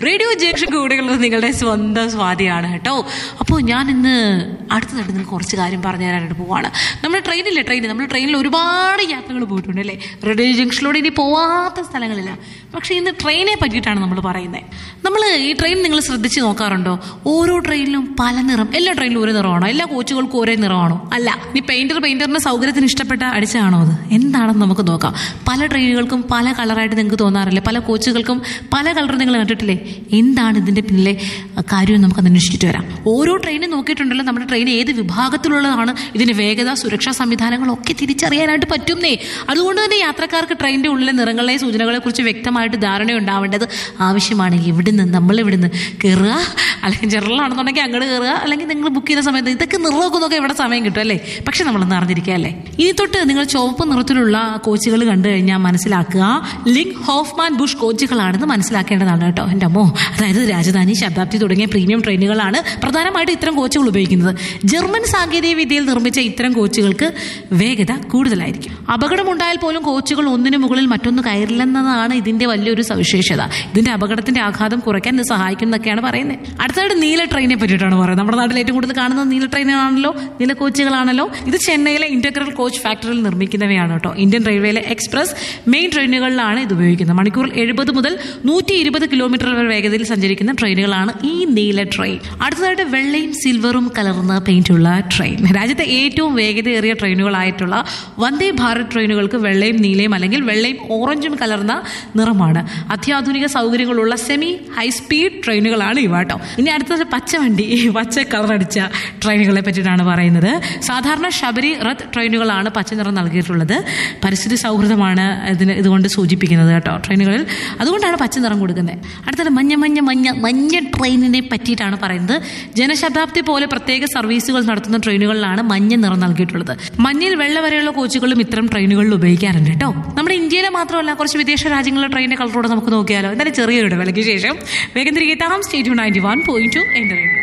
radio junction കൂടെയുള്ളത് നിങ്ങളുടെ സ്വന്തം സ്വാതിയാണ് കേട്ടോ അപ്പോൾ ഞാൻ ഇന്ന് അടുത്തതായിട്ട് നിങ്ങൾക്ക് കുറച്ച് കാര്യം പറഞ്ഞു തരാനായിട്ട് പോവാണ് നമ്മൾ ട്രെയിനില്ലേ ട്രെയിൻ നമ്മൾ ട്രെയിനിൽ ഒരുപാട് യാത്രകൾ പോയിട്ടുണ്ട് അല്ലേ റേഡിയോ ജംഗ്ഷനിലൂടെ ഇനി പോവാത്ത സ്ഥലങ്ങളില്ല പക്ഷേ ഇന്ന് ട്രെയിനെ പറ്റിയിട്ടാണ് നമ്മൾ പറയുന്നത് നമ്മൾ ഈ ട്രെയിൻ നിങ്ങൾ ശ്രദ്ധിച്ച് നോക്കാറുണ്ടോ ഓരോ ട്രെയിനിലും പല നിറം എല്ലാ ട്രെയിനിലും ഒരു നിറമാണോ എല്ലാ കോച്ചുകൾക്കും ഒരേ നിറമാണോ അല്ല ഇനി പെയിന്റർ പെയിന്ററിന്റെ സൗകര്യത്തിന് ഇഷ്ടപ്പെട്ട അടിച്ചാണോ അത് എന്താണെന്ന് നമുക്ക് നോക്കാം പല ട്രെയിനുകൾക്കും പല കളറായിട്ട് നിങ്ങൾക്ക് തോന്നാറില്ലേ പല കോച്ചുകൾക്കും പല കളർ നിങ്ങൾ കണ്ടിട്ടില്ലേ എന്താണ് ഇതിന്റെ പിന്നിലെ കാര്യം നമുക്ക് അന്വേഷിച്ചിട്ട് വരാം ഓരോ ട്രെയിനും നോക്കിയിട്ടുണ്ടല്ലോ നമ്മുടെ ട്രെയിൻ ഏത് വിഭാഗത്തിലുള്ളതാണ് ഇതിന് വേഗത സുരക്ഷാ സംവിധാനങ്ങളൊക്കെ തിരിച്ചറിയാനായിട്ട് പറ്റുന്നേ അതുകൊണ്ട് തന്നെ യാത്രക്കാർക്ക് ട്രെയിനിന്റെ ഉള്ളിലെ നിറങ്ങളെ സൂചനകളെ കുറിച്ച് വ്യക്തമായിട്ട് ധാരണ ഉണ്ടാവേണ്ടത് ആവശ്യമാണ് ഇവിടുന്ന് നമ്മൾ ഇവിടുന്ന് കയറുക അല്ലെങ്കിൽ ജനറലാണെന്നുണ്ടെങ്കിൽ അങ്ങോട്ട് കയറുക അല്ലെങ്കിൽ നിങ്ങൾ ബുക്ക് ചെയ്യുന്ന സമയത്ത് ഇതൊക്കെ നിറമൊക്കെ നോക്കാൻ ഇവിടെ സമയം കിട്ടും അല്ലേ പക്ഷെ നമ്മളൊന്ന് അറിഞ്ഞിരിക്കുക അല്ലേ ഇനി തൊട്ട് നിങ്ങൾ ചുവപ്പ് നിറത്തിലുള്ള കോച്ചുകൾ കണ്ടു കഴിഞ്ഞാൽ മനസ്സിലാക്കുക ലിങ്ക് ഹോഫ്മാൻ ബുഷ് കോച്ചുകളാണെന്ന് മനസ്സിലാക്കേണ്ടതാണ് കേട്ടോ എൻ്റെ അമ്മോ അതായത് രാജധാനി ശതാബ്ദി തുടങ്ങിയ പ്രീമിയം ട്രെയിനുകളാണ് പ്രധാനമായിട്ടും ഇത്തരം കോച്ചുകൾ ഉപയോഗിക്കുന്നത് ജർമ്മൻ സാങ്കേതിക വിദ്യയിൽ നിർമ്മിച്ച ഇത്തരം കോച്ചുകൾക്ക് വേഗത കൂടുതലായിരിക്കും അപകടമുണ്ടായാൽ പോലും കോച്ചുകൾ ഒന്നിനു മുകളിൽ മറ്റൊന്ന് കയറില്ലെന്നതാണ് ഇതിന്റെ വലിയൊരു സവിശേഷത ഇതിന്റെ അപകടത്തിന്റെ ആഘാതം കുറയ്ക്കാൻ ഇത് സഹായിക്കുന്നൊക്കെയാണ് പറയുന്നത് അടുത്തതായിട്ട് നീല ട്രെയിനെ പറ്റിയിട്ടാണ് പറയുന്നത് നമ്മുടെ നാട്ടിൽ ഏറ്റവും കൂടുതൽ കാണുന്നത് നീല ട്രെയിനാണല്ലോ നീല കോച്ചുകളാണല്ലോ ഇത് ചെന്നൈയിലെ ഇന്റഗ്രൽ കോച്ച് ഫാക്ടറിയിൽ നിർമ്മിക്കുന്നവയാണ് കേട്ടോ ഇന്ത്യൻ റെയിൽവേയിലെ എക്സ്പ്രസ് മെയിൻ ട്രെയിനുകളിലാണ് ഇത് ഉപയോഗിക്കുന്നത് മണിക്കൂറിൽ എഴുപത് മുതൽ നൂറ്റി ഇരുപത് കിലോമീറ്റർ വരെ വേഗതയിൽ സഞ്ചരിക്കുന്ന ട്രെയിനുകളാണ് ഈ നീല ട്രെയിൻ അടുത്തതായിട്ട് വെള്ളയും സിൽവറും കലർന്ന പെയിന്റുള്ള ട്രെയിൻ രാജ്യത്തെ ഏറ്റവും വേഗതയേറിയ ട്രെയിനുകളായിട്ടുള്ള വന്ദേ ഭാരത് ട്രെയിനുകൾക്ക് വെള്ളയും നീലയും അല്ലെങ്കിൽ വെള്ളയും ഓറഞ്ചും കലർന്ന നിറമാണ് അത്യാധുനിക സൗകര്യങ്ങളുള്ള സെമി ഹൈ സ്പീഡ് ട്രെയിനുകളാണ് ഇവ കേട്ടോ ഇനി അടുത്തത് പച്ച വണ്ടി പച്ച കളർ അടിച്ച ട്രെയിനുകളെ പറ്റിയിട്ടാണ് പറയുന്നത് സാധാരണ ശബരി റത്ത് ട്രെയിനുകളാണ് പച്ച നിറം നൽകിയിട്ടുള്ളത് പരിസ്ഥിതി സൗഹൃദമാണ് ഇതിന് ഇതുകൊണ്ട് സൂചിപ്പിക്കുന്നത് കേട്ടോ ട്രെയിനുകളിൽ അതുകൊണ്ടാണ് പച്ച നിറം കൊടുക്കുന്നത് അടുത്തത് മഞ്ഞ മഞ്ഞ മഞ്ഞ മഞ്ഞ ട്രെയിനിനെ പറ്റിയിട്ടാണ് പറയുന്നത് ജനശതാബ്ദി പോലെ പ്രത്യേക സർവീസുകൾ നടത്തുന്ന ട്രെയിനുകളിലാണ് മഞ്ഞ നിറം നൽകിയിട്ടുള്ളത് മഞ്ഞയിൽ വെള്ള വരെയുള്ള കോച്ചുകളും ഇത്തരം ട്രെയിനുകളിൽ ഉപയോഗിക്കാറുണ്ട് കേട്ടോ നമ്മുടെ ഇന്ത്യയിലെ മാത്രമല്ല കുറച്ച് വിദേശ രാജ്യങ്ങളിലെ ട്രെയിനിന്റെ കളറോടെ നമുക്ക് നോക്കിയാലോ എന്തായാലും ചെറിയൊരു ഇടവേളയ്ക്ക് ശേഷം വേഗം തിരികെ എത്താം stay ninety one point two എൻ്റെ